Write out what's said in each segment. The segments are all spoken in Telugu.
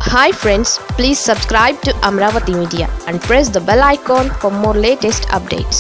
hi friends please subscribe to Amaravati media and press the bell icon for more latest updates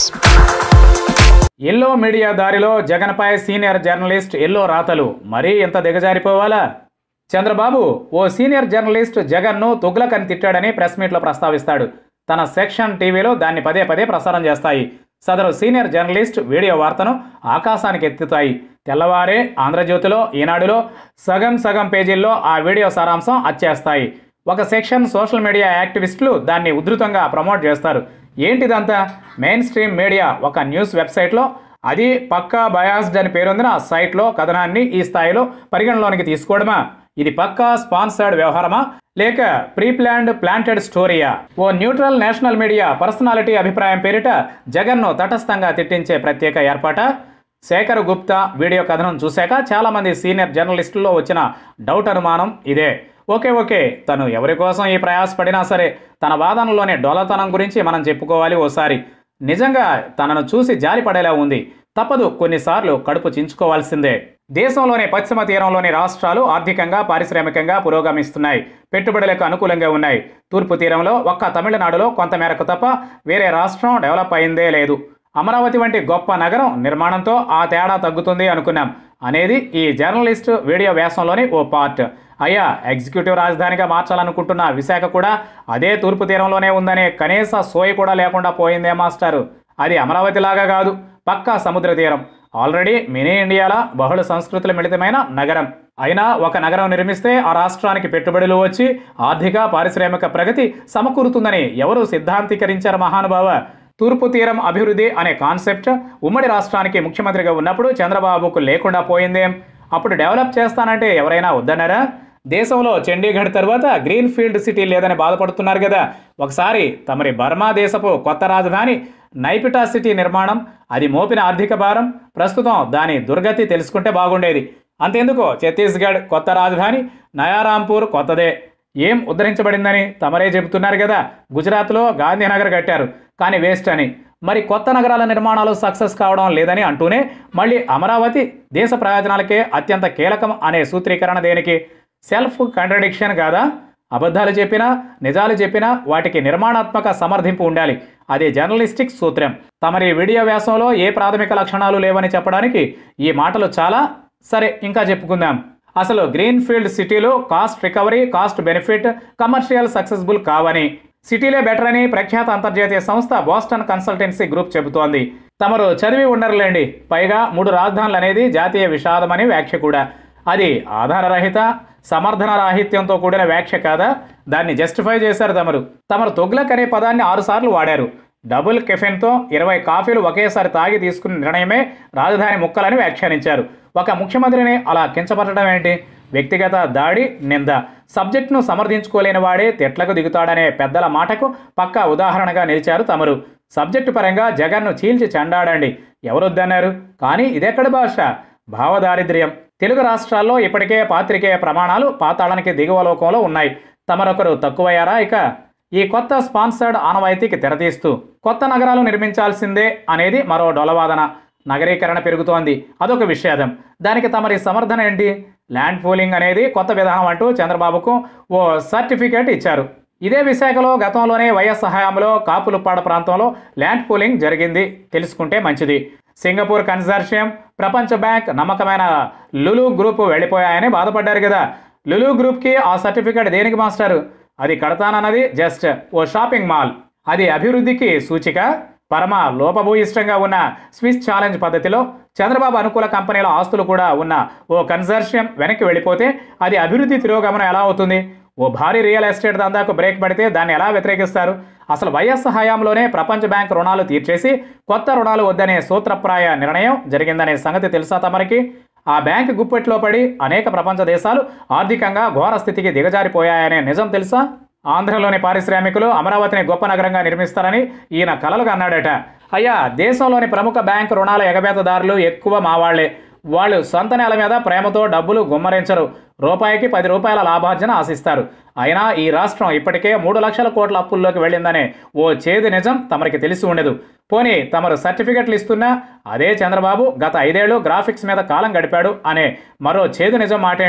yellow media దారిలో జగన్పై సీనియర్ జర్నలిస్ట్ ఎల్లో రాతలు మరీ ఇంత దిగజారిపోవాలా చంద్రబాబు ఓ సీనియర్ జర్నలిస్ట్ జగన్ను తుగ్లకని తిట్టాడని ప్రెస్ మీట్లో ప్రస్తావిస్తాడు తన సెక్షన్ టీవీలో దాన్ని పదే పదే ప్రసారం చేస్తాయి సదరు సీనియర్ జర్నలిస్ట్ వీడియో వార్తను ఆకాశానికి ఎత్తుతాయి తెల్లవారే ఆంధ్రజ్యోతిలో ఈనాడులో సగం సగం పేజీల్లో ఆ వీడియో సారాంశం అచ్చేస్తాయి ఒక సెక్షన్ సోషల్ మీడియా యాక్టివిస్టులు దాన్ని ఉధృతంగా ప్రమోట్ చేస్తారు ఏంటిదంతా మెయిన్ స్ట్రీమ్ మీడియా ఒక న్యూస్ వెబ్సైట్లో అది పక్కా బయాస్డ్ అని పేరొందిన సైట్లో కథనాన్ని ఈ స్థాయిలో పరిగణలోనికి తీసుకోవడమా ఇది పక్కా స్పాన్సర్డ్ వ్యవహారమా లేక ప్రీ ప్లాన్డ్ ప్లాంటెడ్ స్టోరీయా ఓ న్యూట్రల్ నేషనల్ మీడియా పర్సనాలిటీ అభిప్రాయం పేరిట జగన్ను తటస్థంగా తిట్టించే ప్రత్యేక ఏర్పాట శేఖర్ గుప్తా వీడియో కథనం చూశాక చాలామంది సీనియర్ జర్నలిస్టుల్లో వచ్చిన డౌట్ అనుమానం ఇదే ఓకే ఓకే తను ఎవరి కోసం ఈ ప్రయాసపడినా సరే తన వాదనలోని డొలతనం గురించి మనం చెప్పుకోవాలి ఓసారి నిజంగా తనను చూసి జాలి పడేలా ఉంది తప్పదు కొన్నిసార్లు కడుపు చించుకోవాల్సిందే దేశంలోని పశ్చిమ తీరంలోని రాష్ట్రాలు ఆర్థికంగా పారిశ్రామికంగా పురోగమిస్తున్నాయి పెట్టుబడులకు అనుకూలంగా ఉన్నాయి తూర్పు తీరంలో ఒక్క తమిళనాడులో కొంతమేరకు తప్ప వేరే రాష్ట్రం డెవలప్ అయిందే లేదు అమరావతి వంటి గొప్ప నగరం నిర్మాణంతో ఆ తేడా తగ్గుతుంది అనుకున్నాం అనేది ఈ జర్నలిస్ట్ వీడియో వ్యాసంలోని ఓ పార్ట్ అయ్యా ఎగ్జిక్యూటివ్ రాజధానిగా మార్చాలనుకుంటున్న విశాఖ కూడా అదే తూర్పు తీరంలోనే ఉందనే కనీస సోయి కూడా లేకుండా పోయిందే మాస్టారు అది అమరావతి లాగా కాదు పక్కా సముద్ర తీరం ఆల్రెడీ మినీ ఇండియాలా బహుళ సంస్కృతుల మిళితమైన నగరం అయినా ఒక నగరం నిర్మిస్తే ఆ రాష్ట్రానికి పెట్టుబడులు వచ్చి ఆర్థిక పారిశ్రామిక ప్రగతి సమకూరుతుందని ఎవరు సిద్ధాంతీకరించారు మహానుభావ తూర్పు తీరం అభివృద్ధి అనే కాన్సెప్ట్ ఉమ్మడి రాష్ట్రానికి ముఖ్యమంత్రిగా ఉన్నప్పుడు చంద్రబాబుకు లేకుండా పోయిందేం అప్పుడు డెవలప్ చేస్తానంటే ఎవరైనా వద్దన్నారా దేశంలో చండీగఢ్ తర్వాత గ్రీన్ ఫీల్డ్ సిటీ లేదని బాధపడుతున్నారు కదా ఒకసారి తమరి బర్మా దేశపు కొత్త రాజధాని నైపిటా సిటీ నిర్మాణం అది మోపిన ఆర్థిక భారం ప్రస్తుతం దాని దుర్గతి తెలుసుకుంటే బాగుండేది అంతెందుకు ఛత్తీస్గఢ్ కొత్త రాజధాని నయారాంపూర్ కొత్తదే ఏం ఉద్ధరించబడిందని తమరే చెబుతున్నారు కదా గుజరాత్లో గాంధీనగర్ కట్టారు కానీ వేస్ట్ అని మరి కొత్త నగరాల నిర్మాణాలు సక్సెస్ కావడం లేదని అంటూనే మళ్ళీ అమరావతి దేశ ప్రయోజనాలకే అత్యంత కీలకం అనే సూత్రీకరణ దేనికి సెల్ఫ్ కంట్రడిక్షన్ కాదా అబద్ధాలు చెప్పినా నిజాలు చెప్పినా వాటికి నిర్మాణాత్మక సమర్థింపు ఉండాలి అదే జర్నలిస్టిక్ సూత్రం తమరి వీడియో వ్యాసంలో ఏ ప్రాథమిక లక్షణాలు లేవని చెప్పడానికి ఈ మాటలు చాలా సరే ఇంకా చెప్పుకుందాం అసలు గ్రీన్ ఫీల్డ్ సిటీలో cost recovery cost benefit commercial successful కావని సిటీలే బెటర్ అని ప్రఖ్యాత అంతర్జాతీయ సంస్థ బోస్టన్ కన్సల్టెన్సీ గ్రూప్ చెబుతోంది తమరు చదివి ఉండరులేండి పైగా మూడు రాజధానులు అనేది జాతీయ విషాదమని వ్యాఖ్య కూడా అది ఆధారరహిత సమర్థన రాహిత్యంతో కూడిన వ్యాఖ్య కాదా దాన్ని జస్టిఫై చేశారు తమరు తమరు తొగ్లక్ అనే పదాన్ని ఆరుసార్లు వాడారు డబుల్ కెఫెన్తో ఇరవై కాఫీలు ఒకేసారి తాగి తీసుకున్న నిర్ణయమే రాజధాని ముక్కలని వ్యాఖ్యానించారు ఒక ముఖ్యమంత్రిని అలా కించపరచడం ఏంటి వ్యక్తిగత దాడి నింద సబ్జెక్టును సమర్థించుకోలేని వాడే తెట్లకు దిగుతాడనే పెద్దల మాటకు పక్కా ఉదాహరణగా నిలిచారు తమరు సబ్జెక్టు పరంగా జగన్ను చీల్చి చెండాడండి ఎవరొద్దన్నారు కానీ ఇదెక్కడ భాష భావదారిద్ర్యం తెలుగు రాష్ట్రాల్లో ఇప్పటికే పాత్రికేయ ప్రమాణాలు పాతాళానికి దిగువ లోకంలో ఉన్నాయి తమరొకరు తక్కువయ్యారా ఇక ఈ కొత్త స్పాన్సర్డ్ ఆనవాయితీకి తెరతీస్తూ కొత్త నగరాలు నిర్మించాల్సిందే అనేది మరో డొలవాదన నగరీకరణ పెరుగుతోంది అదొక విషాదం దానికి తమరి సమర్థన ఏంటి ల్యాండ్ పూలింగ్ అనేది కొత్త విధానం అంటూ చంద్రబాబుకు ఓ సర్టిఫికేట్ ఇచ్చారు ఇదే విశాఖలో గతంలోనే వైఎస్ హయాంలో కాపులుప్పాడ ప్రాంతంలో ల్యాండ్ పూలింగ్ జరిగింది తెలుసుకుంటే మంచిది సింగపూర్ కన్సార్షియం ప్రపంచ బ్యాంక్ నమ్మకమైన లులు గ్రూప్ వెళ్ళిపోయాయని బాధపడ్డారు కదా లులు గ్రూప్కి ఆ సర్టిఫికేట్ దేనికి మాస్టారు అది కడతానన్నది జస్ట్ ఓ షాపింగ్ మాల్ అది అభివృద్ధికి సూచిక పరమ లోపభూయిష్టంగా ఉన్న స్విస్ ఛాలెంజ్ పద్ధతిలో చంద్రబాబు అనుకూల కంపెనీల ఆస్తులు కూడా ఉన్న ఓ కన్సర్షియం వెనక్కి వెళ్ళిపోతే అది అభివృద్ధి తిరోగమనం ఎలా అవుతుంది ఓ భారీ రియల్ ఎస్టేట్ దందాకు బ్రేక్ పడితే దాన్ని ఎలా వ్యతిరేకిస్తారు అసలు వైఎస్ హయాంలోనే ప్రపంచ బ్యాంక్ రుణాలు తీర్చేసి కొత్త రుణాలు వద్దనే సూత్రప్రాయ నిర్ణయం జరిగిందనే సంగతి తెలుసా తమరికి ఆ బ్యాంక్ గుప్పెట్లో పడి అనేక ప్రపంచ దేశాలు ఆర్థికంగా ఘోర స్థితికి దిగజారిపోయాయనే నిజం తెలుసా ఆంధ్రలోని పారిశ్రామికులు అమరావతిని గొప్ప నగరంగా నిర్మిస్తారని ఈయన కలలుగా అన్నాడట అయ్యా దేశంలోని ప్రముఖ బ్యాంకు రుణాల ఎగబేతదారులు ఎక్కువ మావాళ్లే వాళ్ళు సొంత నేల మీద ప్రేమతో డబ్బులు గుమ్మరించరు రూపాయికి పది రూపాయల లాభార్జన ఆశిస్తారు అయినా ఈ రాష్ట్రం ఇప్పటికే మూడు లక్షల కోట్ల అప్పుల్లోకి వెళ్ళిందనే ఓ చేదు నిజం తమరికి తెలిసి ఉండదు పోనీ తమరు సర్టిఫికెట్లు ఇస్తున్నా అదే చంద్రబాబు గత ఐదేళ్లు గ్రాఫిక్స్ మీద కాలం గడిపాడు అనే మరో చేదు నిజం మాట ఏంటి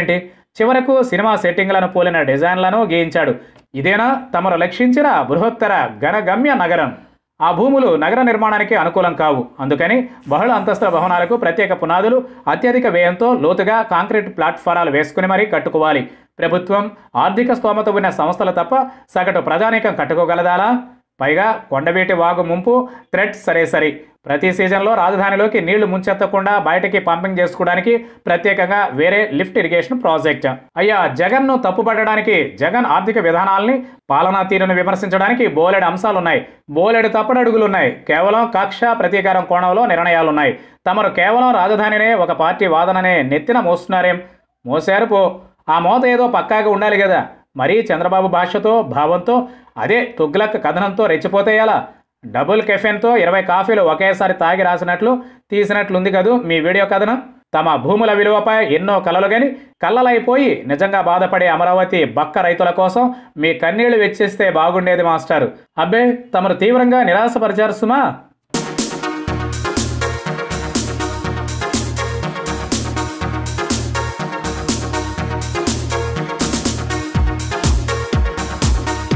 చివరకు సినిమా సెట్టింగ్లను పోలిన డిజైన్లను గీయించాడు ఇదేనా తమరు లక్షించిన బృహత్తర ఘనగమ్య నగరం ఆ భూములు నగర నిర్మాణానికి అనుకూలం కావు అందుకని బహుళ అంతస్తుల భవనాలకు ప్రత్యేక పునాదులు అత్యధిక వ్యయంతో లోతుగా కాంక్రీట్ ప్లాట్ఫారాలు వేసుకుని మరీ కట్టుకోవాలి ప్రభుత్వం ఆర్థిక స్తోమత ఉన్న సంస్థలు తప్ప సగటు ప్రజానీకం కట్టుకోగలదాలా పైగా కొండవీటి వాగు ముంపు థ్రెట్ సరే సరి ప్రతి సీజన్లో రాజధానిలోకి నీళ్లు ముంచెత్తకుండా బయటకి పంపింగ్ చేసుకోవడానికి ప్రత్యేకంగా వేరే లిఫ్ట్ ఇరిగేషన్ ప్రాజెక్ట్ అయ్యా జగన్ను తప్పుపట్టడానికి జగన్ ఆర్థిక విధానాల్ని పాలనా తీరును విమర్శించడానికి బోలెడు అంశాలున్నాయి బోలెడు తప్పడడుగులున్నాయి కేవలం కక్ష ప్రతీకారం కోణంలో నిర్ణయాలున్నాయి తమరు కేవలం రాజధానినే ఒక పార్టీ వాదననే నెత్తిన మోస్తున్నారేం మోసారు పో ఆ మోత ఏదో పక్కాగా ఉండాలి కదా మరీ చంద్రబాబు భాషతో భావంతో అదే తుగ్లక్ కథనంతో రెచ్చిపోతే ఎలా డబుల్ కెఫెన్తో ఇరవై కాఫీలు ఒకేసారి తాగి రాసినట్లు తీసినట్లుంది కదూ మీ వీడియో కథనం తమ భూముల విలువపై ఎన్నో కలలు గని కళ్ళలైపోయి నిజంగా బాధపడే అమరావతి బక్క రైతుల కోసం మీ కన్నీళ్లు వెచ్చిస్తే బాగుండేది మాస్టారు అబ్బే తమరు తీవ్రంగా నిరాశపరిచారు సుమా